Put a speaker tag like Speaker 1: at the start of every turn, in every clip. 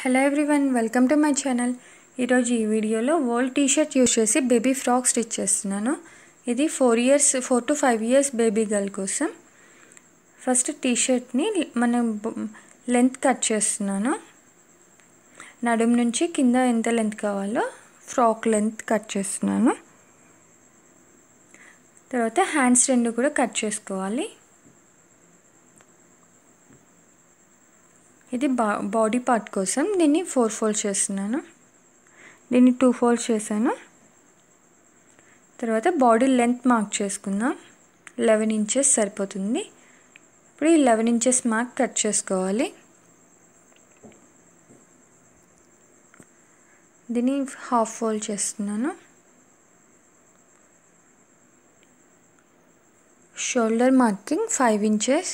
Speaker 1: hello everyone welcome to my channel ఈరోజు ఈ వీడియోలో వరల్డ్ టీ షర్ట్ యూస్ చేసి బేబీ ఫ్రాక్ స్టిచ్ చేస్తున్నాను ఇది four years four to five years baby girl కోసం ఫస్ట్ టీ షర్ట్ని మనం లెంత్ కట్ చేస్తున్నాను నడుం నుంచి కింద ఎంత లెంత్ కావాలో ఫ్రాక్ లెంత్ కట్ చేస్తున్నాను తర్వాత హ్యాండ్స్ రెండు కూడా కట్ చేసుకోవాలి ఇది బా బాడీ పార్ట్ కోసం దీన్ని ఫోర్ ఫోల్డ్స్ చేస్తున్నాను దీన్ని టూ ఫోల్డ్స్ చేశాను తర్వాత బాడీ లెంత్ మార్క్ చేసుకుందాం లెవెన్ ఇంచెస్ సరిపోతుంది ఇప్పుడు ఈ లెవెన్ ఇంచెస్ మార్క్ కట్ చేసుకోవాలి దీన్ని హాఫ్ ఫోల్డ్ చేస్తున్నాను shoulder marking five inches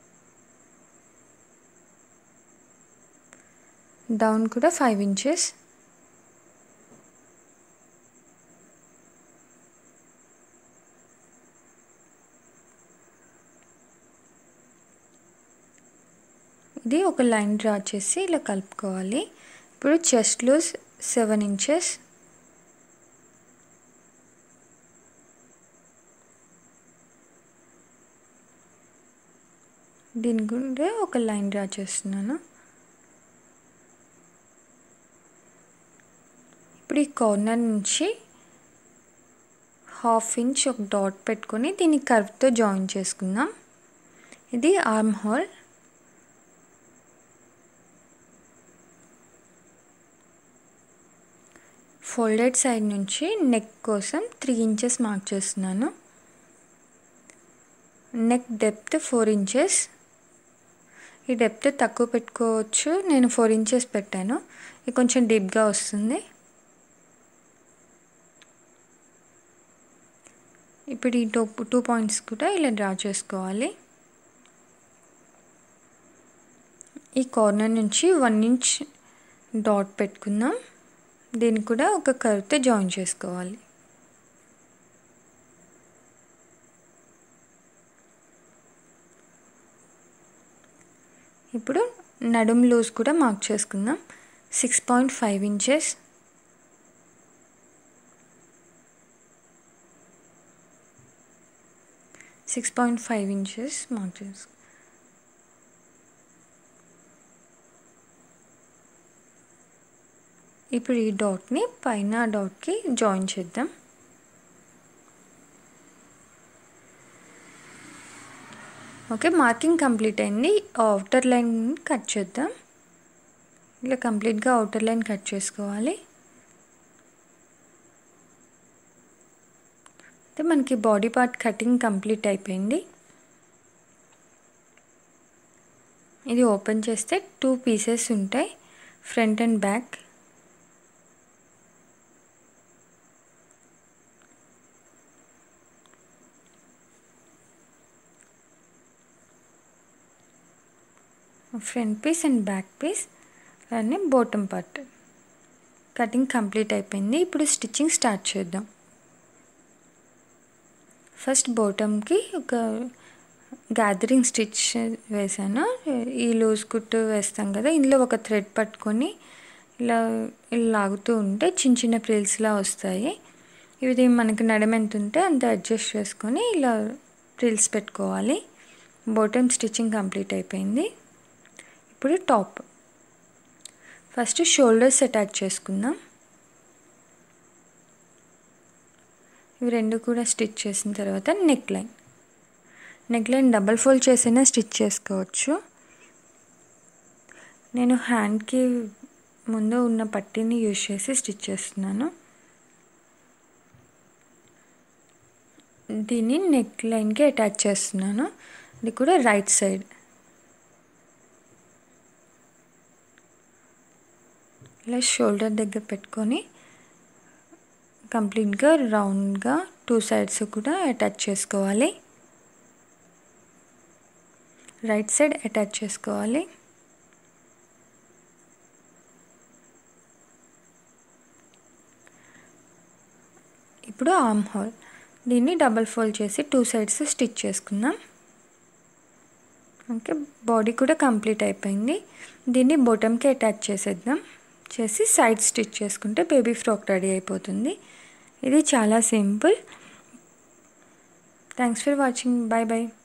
Speaker 1: down కూడా ఫైవ్ ఇంచెస్ ఇది ఒక లైన్ డ్రా చేసి ఇలా కలుపుకోవాలి ఇప్పుడు చెస్ట్ లూజ్ సెవెన్ ఇంచెస్ దీని గుండా ఒక లైన్ డ్రా చేస్తున్నాను ఇప్పుడు ఈ కార్నర్ నుంచి హాఫ్ ఇంచ్ ఒక డాట్ పెట్టుకొని దీన్ని కర్వ్తో జాయిన్ చేసుకుందాం ఇది ఆర్మ్ హోల్ ఫోల్డెడ్ సైడ్ నుంచి నెక్ కోసం త్రీ ఇంచెస్ మార్క్ చేస్తున్నాను నెక్ డెప్త్ ఫోర్ ఇంచెస్ ఈ డెప్త్ తక్కువ పెట్టుకోవచ్చు నేను ఫోర్ ఇంచెస్ పెట్టాను ఇది కొంచెం డీప్గా వస్తుంది ఇప్పుడు ఈ టూ టూ పాయింట్స్ కూడా ఇలా డ్రా చేసుకోవాలి ఈ కార్నర్ నుంచి వన్ ఇంచ్ డాట్ పెట్టుకుందాం దీన్ని కూడా ఒక కర్వ్తో జాయిన్ చేసుకోవాలి ఇప్పుడు నడుం లూజ్ కూడా మార్క్ చేసుకుందాం six point five inches six point five inches mark చేసుకో ఇప్పుడు ఈ డాట్ని పైన డాట్కి జాయిన్ చేద్దాం ఓకే మార్కింగ్ కంప్లీట్ అయింది అవుటర్ లైన్ కట్ చేద్దాం ఇలా కంప్లీట్గా అవుటర్ లైన్ కట్ చేసుకోవాలి అయితే మనకి బాడీ పార్ట్ కటింగ్ కంప్లీట్ అయిపోయింది ఇది ఓపెన్ చేస్తే టూ పీసెస్ ఉంటాయి front and back front piece and back piece అలానే బాటమ్ పార్ట్ కటింగ్ కంప్లీట్ అయిపోయింది ఇప్పుడు స్టిచ్చింగ్ స్టార్ట్ చేద్దాం ఫస్ట్ బాటమ్కి ఒక గ్యాదరింగ్ స్టిచ్ వేసాను ఈ లూజ్ కుట్టు వేస్తాం కదా ఇందులో ఒక థ్రెడ్ పట్టుకొని ఇలా ఇలా లాగుతూ ఉంటే చిన్న చిన్న ప్రిల్స్లా వస్తాయి ఇది మనకి నడమ ఎంత ఉంటే అంత అడ్జస్ట్ చేసుకొని ఇలా ప్రిల్స్ పెట్టుకోవాలి బాటమ్ స్టిచ్చింగ్ కంప్లీట్ అయిపోయింది ఇప్పుడు టాప్ ఫస్ట్ షోల్డర్స్ అటాచ్ చేసుకుందాం ఇవి రెండు కూడా స్టిచ్ చేసిన తర్వాత neck line neck line double fold చేసైనా స్టిచ్ చేసుకోవచ్చు నేను హ్యాండ్కి ముందు ఉన్న పట్టీని యూజ్ చేసి స్టిచ్ చేస్తున్నాను దీన్ని నెక్ లైన్కి అటాచ్ చేస్తున్నాను ఇది కూడా రైట్ సైడ్ ఇలా షోల్డర్ దగ్గర పెట్టుకొని కంప్లీట్గా రౌండ్గా టూ సైడ్స్ కూడా అటాచ్ చేసుకోవాలి రైట్ సైడ్ అటాచ్ చేసుకోవాలి ఇప్పుడు ఆర్మ్ హోల్ దీన్ని డబల్ ఫోల్డ్ చేసి టూ సైడ్స్ స్టిచ్ చేసుకుందాం ఓకే బాడీ కూడా కంప్లీట్ అయిపోయింది దీన్ని బొటమ్కి అటాచ్ చేసేద్దాం చేసి సైడ్ స్టిచ్ చేసుకుంటే బేబీ ఫ్రాక్ రెడీ అయిపోతుంది ఇది చాలా simple thanks for watching bye bye